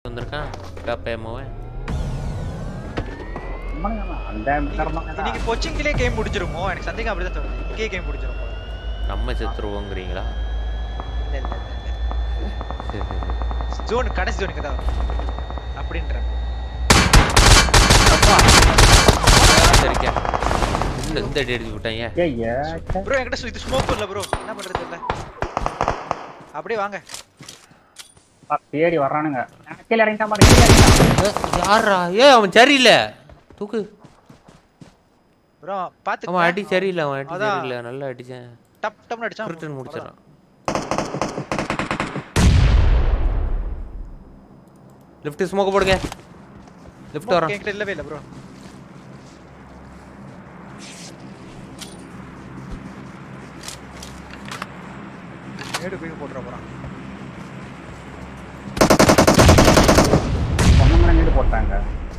வந்திருக்கான் காப்பேமோவன் அந்த இன்னைக்கு கொச்சின்லயே கேம் முடிஞ்சிருமோ எனக்கு சந்தேகம் அப்படிதான் தோணுது இங்கேயே கேம் முடிஞ்சிரும் போல. நம்ம செத்துருவோங்கிறீங்களா இல்ல இல்ல இல்ல சரி சரி சரி ஜோன் கடைசி ஜோனுக்கு தான் அப்படின்ற சரிக்கா இந்த இந்த அடி அடிச்சு விட்டாங்க ஐயா ப்ரோ என்கிட்ட சு- இது ஸ்மோக் இல்ல ப்ரோ என்ன பண்றது இல்ல அப்படியே வாங்க தேடி வர்றானுங்க கீழே இறங்கிட்டான் பாரு கீழே இறங்கிட்டான் யாரா ஏ அவன் சரியில்லை தூக்கு ப்ரோ பாத்து அவன் அடி சரியில்லை அவன் அடி அதான். சரியில்லை நல்லா அடிச்சேன் டப் டப்னு அடிச்சான் ரிட்டர்ன் முடிச்சிடறான் லெஃப்ட் ஸ்மோக் போடுங்க லெஃப்ட் வரான் என்கிட்ட இல்லவே இல்ல ப்ரோ ஏடு போய் போட்டுற போறான் ஒன்னு மணி நேரம் போட்டாங்க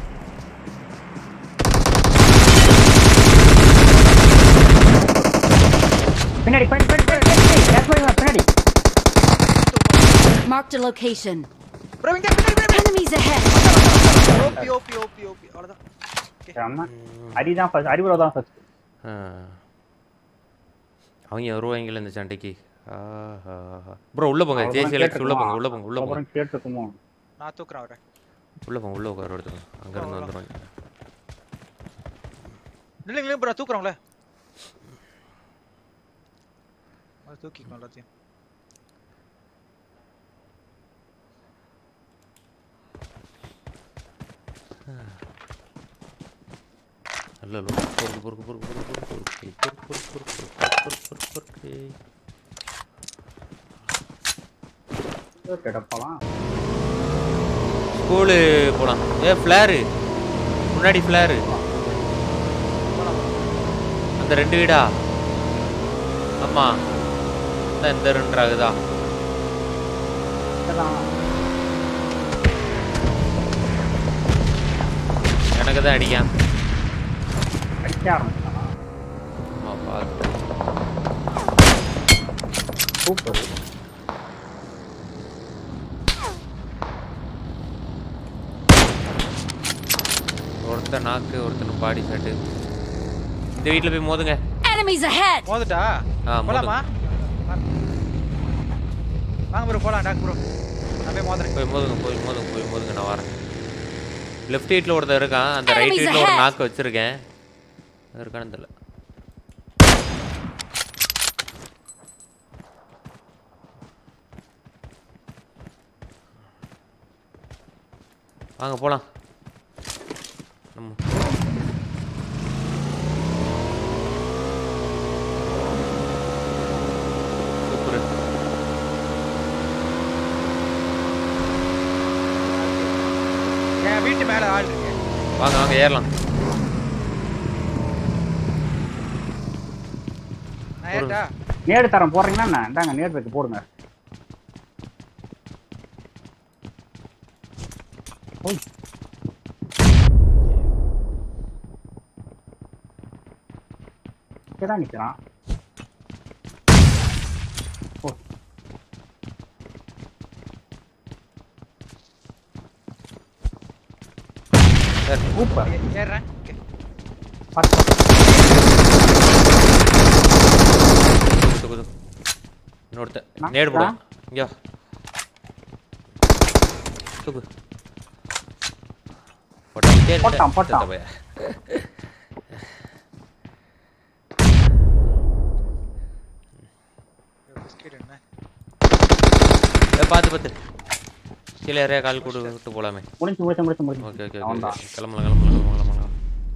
பின்னாடி பின்னாடி பின்னாடி பின்னாடி பின்னாடி பின்னாடி பின்னாடி Marked a location. ப்ரோ இங்க பின்னாடி பின்னாடி Enemies ahead. OP OP OP OP அவ்வளவுதான் செம்ம. அடிதான் ஃபர்ஸ்ட் அடிபுரோ தான் ஃபர்ஸ்ட் ஆ. அவங்க வருவாங்கல்ல இந்த சண்டைக்கு ப்ரோ உள்ள போங்க ஜேசி எலக்ஸ் உள்ள போங்க உள்ள போங்க உள்ள போங்க அப்புறம் கேட்டுருக்குமோ நான் தூக்குறேன் அவரை உள்ள போங்க உள்ள உட்கார எடுத்துங்க அங்க இருந்து வந்துருவாங்க இல்லைங்களே ப்ரோ தூக்குறோம்ல அது தூக்கிக்கணும் எல்லாத்தையும் நல்ல லோ பொறுக்கு பொறுக்கு பொறுக்கு பொறுக்கு பொறுக்கு பொறுக்கு பொறுக்கு பொறுக்கு பொறுக்கு பொறுக்கு பொறுக்கு பொறுக்கு கிடப்பலாம் ஸ்கூலு போலாம் ஏ ஃப்ளாரு முன்னாடி ஃப்ளாரு அந்த ரெண்டு வீடா ஆமா இந்த இந்த ரெண்டு ஆகுதா எனக்கு தான் அடிக்கான் அடிக்க ஆரம்பிச்சானா ஆமா பார்த்து சூப்பர் ஒருத்தன் நாக்கு ஒருத்தன் பாடி ஷாட்டு இந்த வீட்டில் போய் மோதுங்க Enemies ahead. மோதுட்டா ஆ, மோதுங்க. போலாமா வாங்க ப்ரோ போலாம் டாக் ப்ரோ நான் போய் மோதுறேன் போய் மோதுங்க போய் மோதுங்க போய் மோதுங்க நான் வரேன் லெஃப்ட் ஹீட்டில் ஒருத்தன் இருக்கான் அந்த ரைட் Enemies ஹீட்டில் ஒரு ahead. நாக்கு வச்சிருக்கேன் இருக்கான்னு தெரியல வாங்க போலாம் நம்ம சூப்பர் என் வீட்டு மேல ஆள் இருக்கு வாங்க வாங்க ஏறலாம் நான் ஏட்டா நேடு தரம் போடுறீங்களா என்ன இந்தாங்க நேடு இருக்கு போடுங்க ஓய். இங்கதான் நிக்கிறான் ஓ சார் சூப்பர் ஏ- ஏறுறேன் ஓகே பத்து குது குது இன்னொருத்த நான் நேடு போடும் நான். இங்க வா. தூக்கு போட்டாக்கிட்டே இருக்க. போட்டான், போட்டான். செத்த பைய. பிஸ்கெட் என்ன ஏ, பாத்து பாத்து கீழே யாரையா கால் கூடு விட்டு போலாமே முடிஞ்சு முடிச்சு முடிச்சு முடிச்சு ஓகே ஓகே ஓகே அவன்தான். ஓகே. கிளம்பலாம் கிளம்பலாம் கிளம்பலாம் கிளம்பலாம்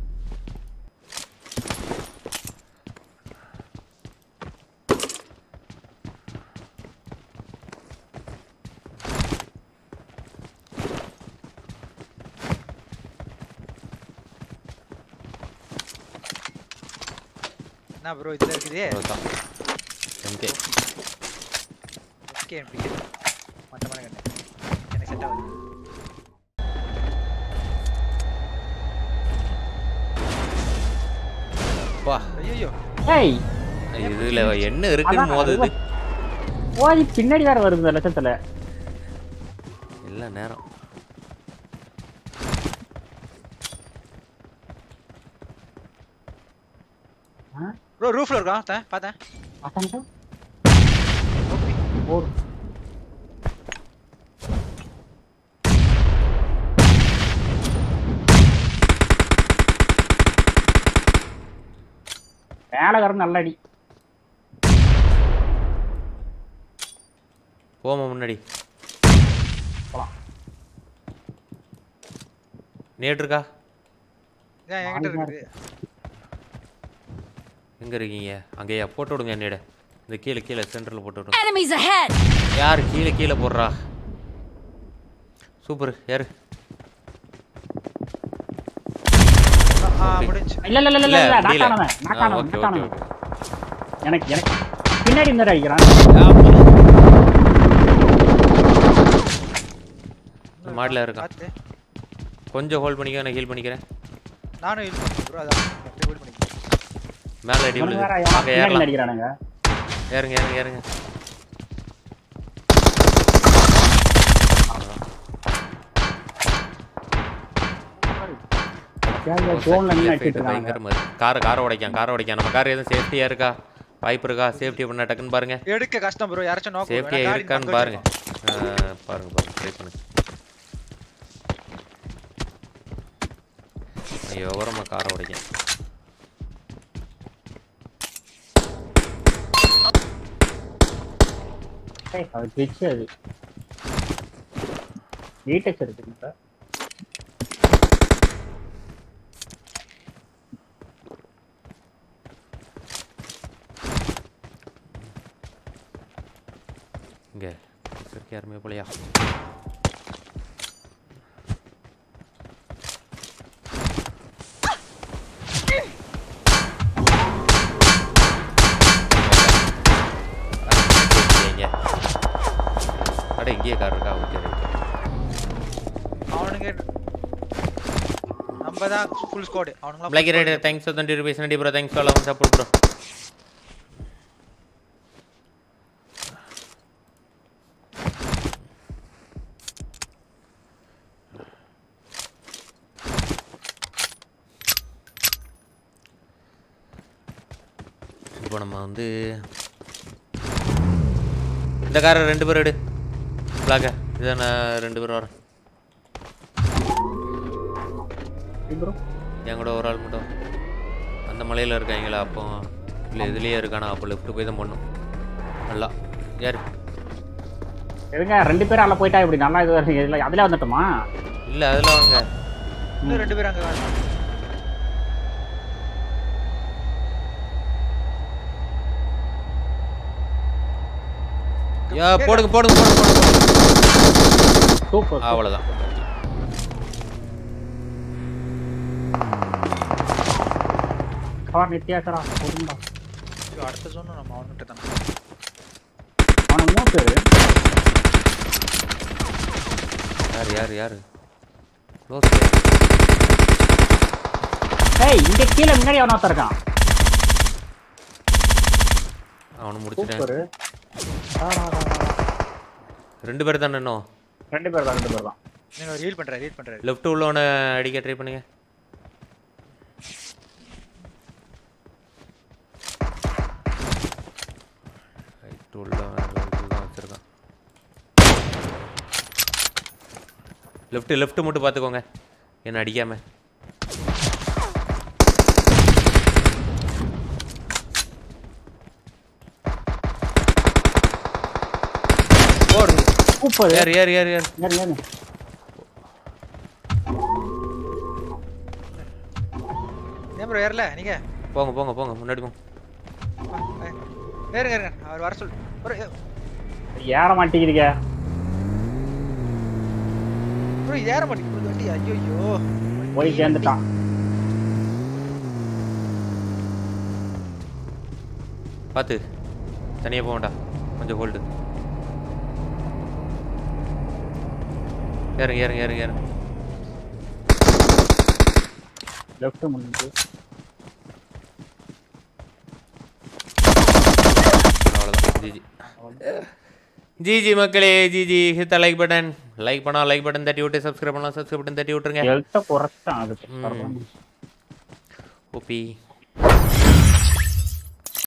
என்ன ப்ரோ இதுல இருக்குது அவ்வளவுதான் எம்கே ஓகே எனக்கு பிடிக்குது மட்டமான கண்ணு எனக்கு செட் ஆகுது வா ஐயோ ஏய் இதுல என்ன இருக்குன்னு அதான், மோதுது ஓய் பின்னாடி வேற வருது இந்த லட்சத்துல இல்ல நேரம் ப்ரோ ரூஃப்ல இருக்கான் ஒருத்தன், பார்த்தேன் அசான்ட்டு ஓடு வேலைக்காரன் நல்ல அடி போமா முன்னாடி போலாம். நேட் இருக்கா ஏன் என்கிட்ட இருக்குது எங்கே இருக்கீங்க அங்கேயா போட்டு விடுங்க நேட இந்த கீழே கீழே சென்டரில் போட்டு விடுங்க Enemies ahead! யார் கீழே கீழே போடுறா சூப்பர் யாரு ஆ Okay. முடிஞ்சு இல்ல இல்ல இல்ல இல்ல இல்ல, இல்ல முடியல. நாக்கானவன் ஆ, நாக்கானவன் okay, okay, நாக்கானவன் okay. எனக்கு எனக்கு பின்னாடி இந்த அடிக்கிறான் மாடில் இருக்கான் பார்த்து கொஞ்சம் ஹோல்ட் பண்ணிக்க நான் ஹீல் பண்ணிக்கிறேன் நானும் ஹெல்ப் பண்ணேன் ப்ரோ அதான் அப்படியே ஹெல்ப் பண்ணிக்கிறேன் மேலே அடி இவனுங்க விழுது வேற எவனோ அங்கே பின்னாடி ஏறலாம் அடிக்கிறானுங்க ஏறுங்க ஏறுங்க ஏறுங்க ஜோன்ல நின்று Fight அடிச்சிட்டு இருக்காங்க பயங்கரமா இருக்கு காரை காரை உடைக்கான் காரை உடைக்கான் நம்ம கார் எதுவும் சேஃப்டியா இருக்கா வாய்ப்பு இருக்கா சேஃப்டி பண்ண டக்குன்னு பாருங்க எடுக்க கஷ்டம் ப்ரோ யாராச்சும் நோக்கு சேஃப்டியா இருக்கான்னு பாருங்க ஆ, பாருங்க பாருங்க ட்ரை பண்ணுங்க ஐயோ ஓரமா காரை உடைக்கேன் ஏய், அது glitch அது வீட்டச் இருக்கு சார் இங்க இருக்கு யாருமே போலையா இங்க அட இங்கேயே கார் இருக்கா ஓகே அவனுங்க நம்ம தான் ஃபுல் ஸ்குவாட் அவனுங்க black rider thanks for twenty rupees நடி bro thanks for love support bro இப்போ நம்ம வந்து இந்த காரை ரெண்டு பேர் எடு பிளாக்க இதை நான் ரெண்டு பேர் வரேன் ப்ரோ என் கூட ஒரு ஆள் மட்டும் அந்த மலையில் இருக்காங்களா அப்போ இல்லை இதுலேயே இருக்கானா அப்போ லெஃப்ட் போய் தான் பண்ணும் நல்லா யார் எதுங்க ரெண்டு பேரும் அதில் போயிட்டா இப்படி நல்லா இது வருது இதில் அதில் வந்துட்டோமா இல்லை அதில் வாங்க இன்னும் ரெண்டு பேரும் அங்க வேணும் யா போடுங்க போடுங்க போடுங்க போடுங்க சூப்பர் அவ்வளோதான் கவர் நித்தியாசரா போடுங்களா ஐயோ, அடுத்த ஜோன் நம்ம அவன்கிட்ட தானே அவனை மூணு பேர் யார் யார் யார் க்ளோஸ் ஏய் இங்க கீழே முன்னாடி அவன ஒருத்தன் இருக்கான் அவனை முடிச்சிட்டேன் சூப்பர் ரெண்டு பேர் தானே இன்னும் ரெண்டு பேர் தான் ரெண்டு பேர் தான் நீங்க ரீல் பண்ற ரீல் பண்ற லெஃப்ட் உள்ளவனை அடிக்க ட்ரை பண்ணுங்க ரைட் உள்ளவன் right தான் வச்சிருக்கான் லெஃப்ட் லெஃப்ட் மட்டும் பார்த்துக்கோங்க என்ன அடிக்காம போடுங்க சூப்பர் யார் யார் யார் யார் ஏறு ஏறு ஏன் ப்ரோ ஏறல நீங்க போங்க போங்க போங்க முன்னாடி போங்க வா, வா. ஏறுங்க ஏறுங்க அவர் வர சொல்லு ப்ரோ ஏற மாட்டேங்குதுங்க ப்ரோ ஏற மாட்டேங்குது வண்டி ஐயோ போய் சேர்ந்துட்டான் பார்த்து தனியாக போக வேண்டாம் கொஞ்சம் ஹோல்டு ஏறுங்க ஏறுங்க ஏறுங்க ஏறுங்க லெஃப்ட் முடிஞ்சு அவ்வளோதான் ஜிஜி ஜிஜி மக்களே ஜிஜி ஹித்த லைக் பட்டன் லைக் பண்ணா லைக் பட்டன் தட்டி விட்டு சப்ஸ்கிரைப் பண்ணலாம் சப்ஸ்கிரைப் பட்டன் தட்டி விட்டுருங்க ஹெல்த்தை குறைச்சிட்டான் அதுக்கு ம். ஓபி